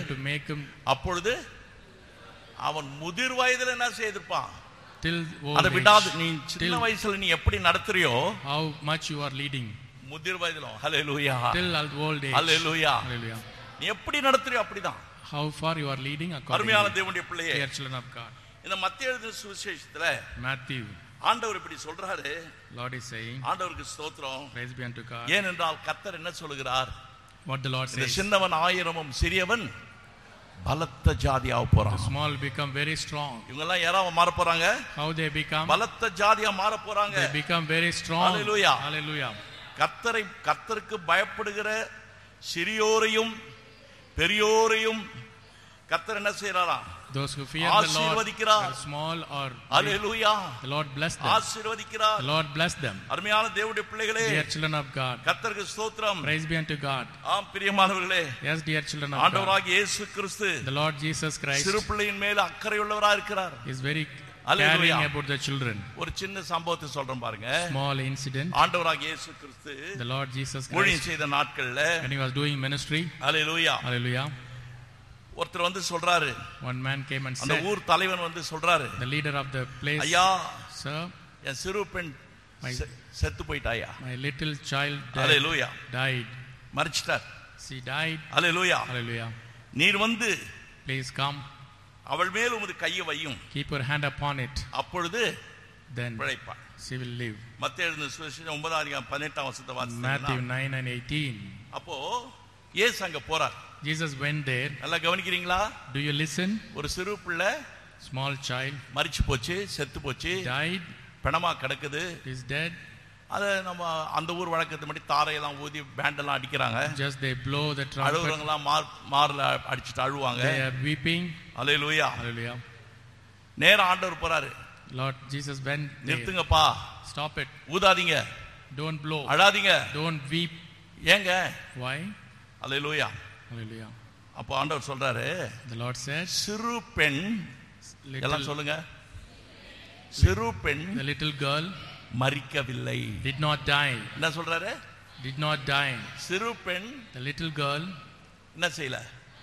have to make him அப்பொழுது அவன் முதிர் வயதுல என்ன செய்திருப்பான் till அதை old விடாது age. நீ சின்ன Till வயசுல நீ எப்படி நடத்துறியோ how much you are leading. முதிர் வயதிலும் ஹalleluya Till old age. ஹalleluya Hallelujah. நீ எப்படி நடத்துறியோ அப்படிதான் How far you are leading according அருமையான to தேவனுடைய பிள்ளையே dear children of God. இந்த மத்திய எழுதின சுவிசேஷத்துல Matthew, ஆண்டவர் இப்படி சொல்றாரு Lord is saying, ஆண்டவருக்கு ஸ்தோத்திரம் Praise be unto God. ஏனென்றால் கத்தர் என்ன சொல்லுகிறார் What the Lord இந்த says. சின்னவன் ஆயிரமும் சிறியவன் பலத்த ஜாதியாக போறான் The small become very strong. இவங்க எல்லாம் யாராவது மாற போறாங்க How they become? பலத்த ஜாதியா மாற போறாங்க They become very strong. Hallelujah. Hallelujah. கர்த்தரை கர்த்தருக்கு பயப்படுகிற சிறியோரையும் பெரியோரையும் கர்த்தர் என்ன செய்யறாராம் Those who fear the Lord, ஆசீர்வதிக்கிறார். whether small or big, hallelujah the Lord bless them. ஆசீர்வதிக்கிறார் The Lord bless them. அருமையான தேவனுடைய பிள்ளைகளே Dear children of God, கர்த்தருக்கு ஸ்தோத்திரம் praise be unto God. ஆம் பிரியமானவர்களே Yes, dear children of God, ஆண்டவராகிய இயேசு கிறிஸ்து the Lord Jesus Christ சிறு பிள்ளையின் மேல அக்கறையுள்ளவரா இருக்கிறார் is very Hallelujah. caring about the children. ஒரு சின்ன சம்பவத்தை சொல்றேன் பாருங்க Small incident. ஆண்டவராகிய இயேசு கிறிஸ்து The Lord Jesus ஊழியம் Christ, செய்த நாட்கள்ல when he was doing ministry, hallelujah hallelujah, ஒருத்தர் வந்து சொல்றாரு one man came and அந்த said, ஊர் தலைவன் வந்து சொல்றாரு the leader of the place, ஐயா Sir, என் சிறு பெண் My- செ- செத்து போயிட்டாயா my little child died. Hallelujah died. மறிச்சிட்டார் She died. Hallelujah Hallelujah. நீர் வந்து Please come, அவள் மேல் உமது கையை வையும் keep your hand upon it, அப்பொழுது then பிழைப்பாள் she will live. மத்திய எழுதின சுவிசேஷம் ஒன்பதாம் அதிகாரம் பதினெட்டாம் வருஷத்தை Matthew வாசித்தீங்கன்னா 9 and 18. அப்போ ஏசு அங்க போறார் Jesus went there. நல்லா கவனிக்கிறீங்களா Do you listen? ஒரு சிறு பிள்ளை Small child மறிச்சு போச்சு செத்து போச்சு died, பிணமா கிடக்குது is dead. அதை நம்ம அந்த ஊர் வழக்கத்து மாதிரி தாரையெல்லாம் ஊதி பேண்டெல்லாம் அடிக்கிறாங்க Just they blow the trumpet. அழுகுறவங்களாம் மார் மார்ல அடிச்சுட்டு அழுவாங்க They are weeping. Hallelujah Hallelujah. நேரா ஆண்டவர் போறாரு Lord Jesus went there. நிறுத்துங்கப்பா Stop it. ஊதாதீங்க Don't blow. அழாதீங்க Don't weep. ஏங்க Why? Hallelujah Hallelujah. அப்போ ஆண்டவர் சொல்றாரு The Lord said, சிறு பெண் எல்லாம் little, சொல்லுங்க சிறு பெண் the little girl மறிக்கவில்லை did not die. என்ன சொல்றாரு Did not die. சிறு பெண் The little girl என்ன செய்யல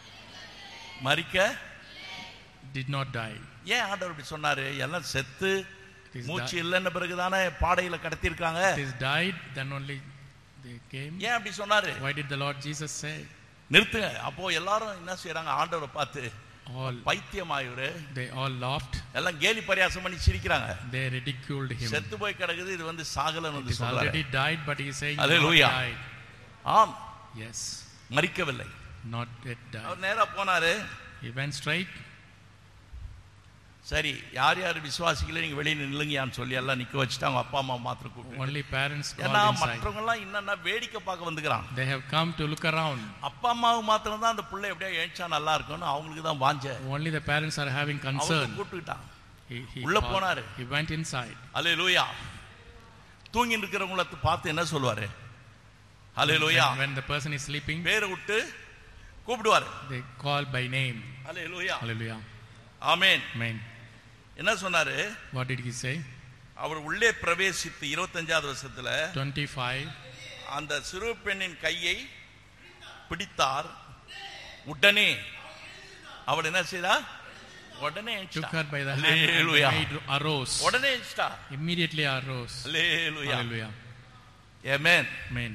மறிக்க did not die. ஏன் ஆண்டவர் இப்படி சொன்னாரு எல்லாம் செத்து It is, மூச்சு di- இல்லைன்ன பிறகுதானே பாடையில கடத்திருக்காங்க it is died, then only they came. ஏன் அப்படி சொன்னாரு Why did the Lord Jesus say? நிறுத்துங்க அப்போ எல்லாரும் என்ன செய்யறாங்க ஆண்டவரை பார்த்து All பைத்தியமாயிரு they all laughed. எல்லாம் கேலி பரியாசம் பண்ணி சிரிக்கிறாங்க They ridiculed him. செத்து போய் கிடக்குது இது வந்து சாகலன்னு It வந்து is சொல்றாரு already died, but he is saying not Hallelujah. died. ஆம் Yes, மறிக்கவில்லை not yet died. அவர் நேரா போனாரு He went straight. சரி யார் யார் விசுவாசிக்கல நீங்க வெளியே நில்லுங்கயான்னு சொல்லி எல்லாம் நிக்க வச்சுட்டு அவங்க அப்பா அம்மா மாத்திரம் கூப்பிட்டு Only parents ஏன்னா called inside. மற்றவங்க எல்லாம் என்னன்னா வேடிக்கை பார்க்க வந்துக்கிறான் They have come to look around. அப்பா அம்மாவுக்கு மாத்திரம் தான் அந்த பிள்ளை எப்படியா எழுச்சா நல்லா இருக்கும்னு அவங்களுக்கு தான் வாஞ்ச Only the parents are having அவங்க concern. கூப்பிட்டுக்கிட்டான் He, he, உள்ள called- போனாரு. he went inside. அலே லூயா தூங்கி இருக்கிறவங்கள பார்த்து என்ன சொல்லுவாரு அலே லூயா When, when the person is sleeping, பேரை விட்டு கூப்பிடுவாரு they call by name. அலே லூயா Hallelujah. ஆமேன் Amen. என்ன சொன்னாரு What did he say? அவர் உள்ளே பிரவேசித்து இருபத்தஞ்சாவது வருஷத்துல 25. அந்த சிறு பெண்ணின் கையை பிடித்தார் உடனே அவள் என்ன செய்தா உடனே Took எந்திரிச்சிட்டா. her by the hand and the Hallelujah. maid arose. உடனே எந்திரிச்சிட்டா. Immediately arose. Hallelujah. Hallelujah. Amen. Amen.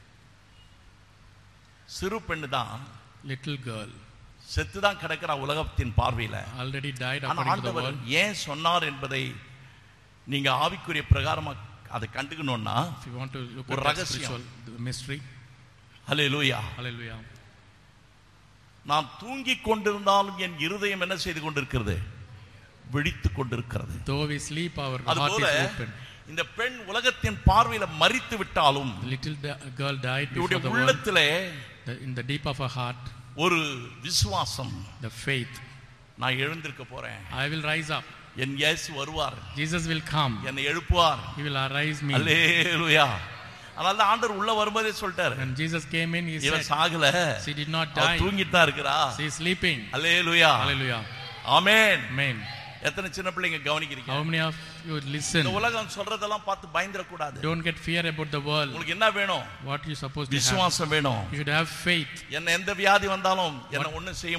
சிறு பெண்ணு தான் Little girl செத்து தான் கிடக்கிறா உலகத்தின் பார்வையில already died ஆனா according to the ஆண்டவர் world. ஏன் சொன்னார் என்பதை நீங்க ஆவிக்குரிய பிரகாரமா அதை கண்டுக்கணும்னா If you want to look ஒரு at the ரகசியம். spiritual the mystery, hallelujah hallelujah. நான் தூங்கிக் கொண்டிருந்தாலும் என் இருதயம் என்ன செய்து கொண்டிருக்கிறது விழித்துக் கொண்டிருக்கிறது Though we sleep, our heart அதுபோல is open. இந்த பெண் உலகத்தின் பார்வையில மறித்து விட்டாலும் The little da- girl died before இவருடைய the world. உள்ளத்திலே The, in the deep of her heart, ஒரு விசுவாசம் the faith. நான் எழுந்திருக்க போறேன் I will rise up. என் இயேசு வருவார் Jesus will come. என்னை எழுப்புவார் He will arise me. அல்லேலூயா அதனால தான் ஆண்டவர் உள்ள வரும்போதே சொல்லிட்டாரு When Jesus came in, he இவ said, Sagala She did not அவ die. தூங்கிட்டு தான் இருக்கிறா She is sleeping. Hallelujah Hallelujah. Amen Amen. எத்தனை சின்ன பிள்ளைங்க கவனிக்கிறீங்க How many of you would listen? இந்த உலகம் சொல்றதெல்லாம் பார்த்து பயந்துடக்கூடாது Don't get fear about the world. உங்களுக்கு என்ன வேணும் What you supposed to have. விசுவாசம் வேணும் You should have faith. என்ன எந்த வியாதி வந்தாலும் என்ன ஒண்ணும் செய்ய